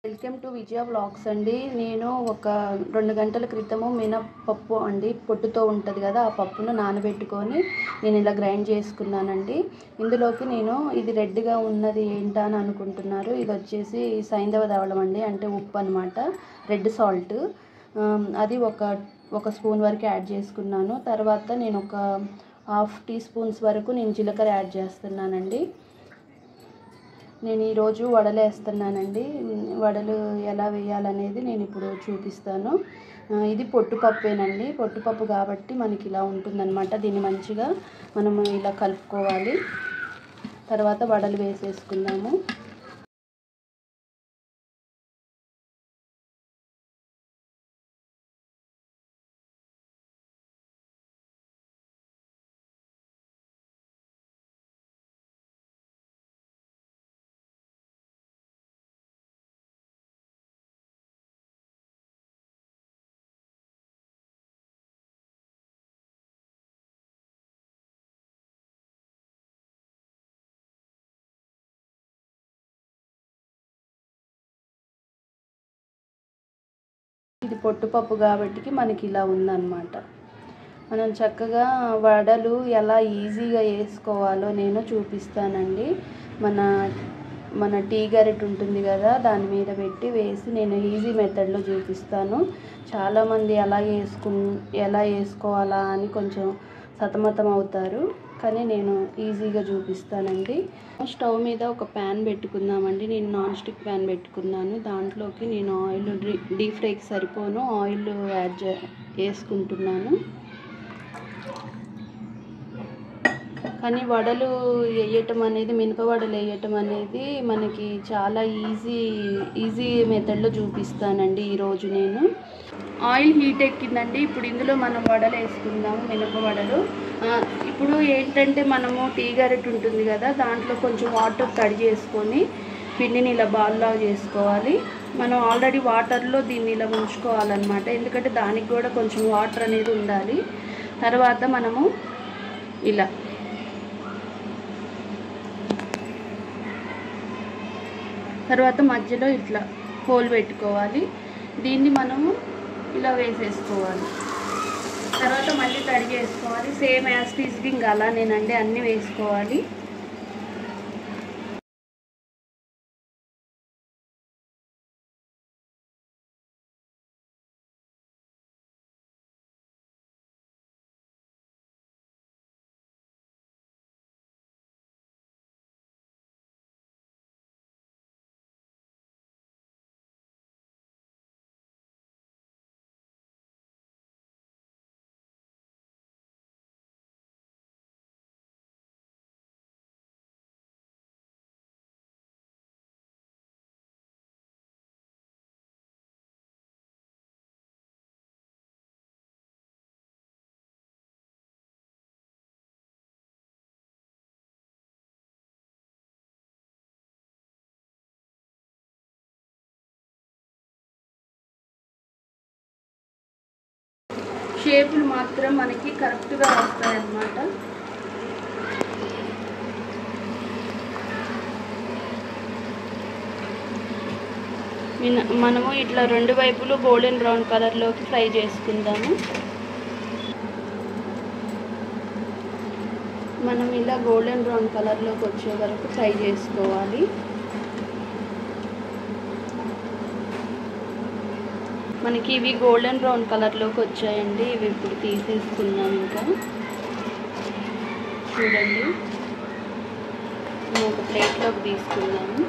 welcome to Vijaya blogs అండి నేను ఒక రెండు గంటల క్రితము మినపప్పు అండి పొట్టుతో ఉంటుంది కదా ఆ పప్పును నానబెట్టుకొని నేను ఇలా గ్రైండ్ చేసుకున్నానండి ఇందులోకి నేను ఇది రెడ్గా ఉన్నది ఏంటా అని అనుకుంటున్నారు ఇది వచ్చేసి సైంధవ ధవళం అండి అంటే ఉప్పు అనమాట రెడ్ సాల్ట్ అది ఒక ఒక స్పూన్ వరకు యాడ్ చేసుకున్నాను తర్వాత నేను ఒక హాఫ్ టీ స్పూన్స్ వరకు నేను జీలకర్ర యాడ్ చేస్తున్నానండి నేను ఈరోజు వడలు వేస్తున్నానండి వడలు ఎలా వేయాలనేది నేను ఇప్పుడు చూపిస్తాను ఆ, ఇది పొట్టుపప్పేనండి పొట్టుపప్పు కాబట్టి మనకి ఇలా ఉంటుందన్నమాట దీన్ని మంచిగా మనము ఇలా కలుపుకోవాలి తర్వాత వడలు వేసేసుకుందాము ఇది పొట్టుపప్పు కాబట్టి మనకి ఇలా ఉందన్నమాట మనం చక్కగా వడలు ఎలా ఈజీగా వేసుకోవాలో నేను చూపిస్తానండి మన మన టీ గరిట ఉంటుంది కదా దాని మీద పెట్టి వేసి నేను ఈజీ మెథడ్లో చూపిస్తాను చాలామంది ఎలా వేసుకు ఎలా వేసుకోవాలా అని కొంచెం సతమతం అవుతారు కానీ నేను ఈజీగా చూపిస్తానండి స్టవ్ మీద ఒక ప్యాన్ పెట్టుకుందామండి నేను నాన్ స్టిక్ ప్యాన్ పెట్టుకున్నాను దాంట్లోకి నేను ఆయిల్ డీప్ ఫ్రైకి సరిపోను ఆయిల్ యాడ్ చే వేసుకుంటున్నాను కానీ వడలు వేయటం అనేది మినప వడలు వేయటం అనేది మనకి చాలా ఈజీ ఈజీ మెథడ్లో చూపిస్తానండి ఈరోజు నేను ఆయిల్ హీట్ ఎక్కిందండి ఇప్పుడు ఇందులో మనం వడలు వేసుకుందాము మినప వడలు ఆ, ఇప్పుడు ఏంటంటే మనము టీ గరెట్ ఉంటుంది కదా దాంట్లో కొంచెం వాటర్ తడి చేసుకొని పిండిని ఇలా బాల్లా చేసుకోవాలి మనం ఆల్రెడీ వాటర్లో దీన్ని ఇలా ఉంచుకోవాలన్నమాట ఎందుకంటే దానికి కూడా కొంచెం వాటర్ అనేది ఉండాలి తర్వాత మనము ఇలా తర్వాత మధ్యలో ఇట్లా హోల్ పెట్టుకోవాలి దీన్ని మనము ఇలా వేసేసుకోవాలి తర్వాత మళ్ళీ తడి చేసుకోవాలి సేమ్ యాజ్ టీజ్కి ఇంకా అలానేనండి అన్నీ వేసుకోవాలి షేపులు మాత్రం మనకి కరెక్ట్గా వస్తాయి అన్నమాట మిన- మనము ఇట్లా రెండు వైపులు గోల్డెన్ బ్రౌన్ కలర్లోకి ఫ్రై చేసుకుందాము మనం ఇలా గోల్డెన్ బ్రౌన్ కలర్లోకి వచ్చే వరకు ఫ్రై చేసుకోవాలి మనకి ఇవి గోల్డెన్ బ్రౌన్ కలర్లోకి వచ్చాయండి ఇవి ఇప్పుడు తీసేసుకుందాం ఇంకా చూడండి మనం ఒక ప్లేట్లోకి తీసుకుందాము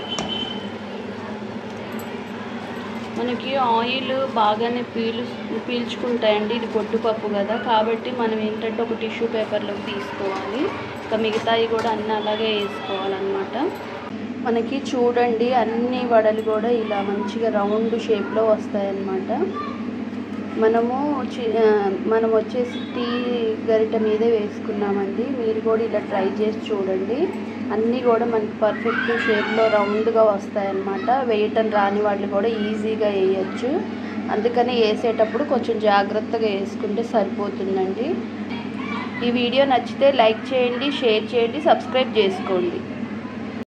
మనకి ఆయిల్ బాగానే పీలు పీల్చుకుంటాయండి ఇది పొట్టుపప్పు కదా కాబట్టి మనం ఏంటంటే ఒక టిష్యూ పేపర్లోకి తీసుకోవాలి ఇంకా మిగతాయి కూడా అన్నీ అలాగే వేసుకోవాలన్నమాట మనకి చూడండి అన్ని వడలు కూడా ఇలా మంచిగా రౌండ్ షేప్లో వస్తాయన్నమాట మనము చి- ఆ, మనం వచ్చేసి టీ గరిట మీదే వేసుకున్నామండి మీరు కూడా ఇలా ట్రై చేసి చూడండి అన్నీ కూడా మనకి పర్ఫెక్ట్ షేప్లో రౌండ్గా వస్తాయన్నమాట వేయటం రాని వాళ్ళు కూడా ఈజీగా వేయచ్చు అందుకని వేసేటప్పుడు కొంచెం జాగ్రత్తగా వేసుకుంటే సరిపోతుందండి ఈ వీడియో నచ్చితే లైక్ చేయండి షేర్ చేయండి సబ్స్క్రైబ్ చేసుకోండి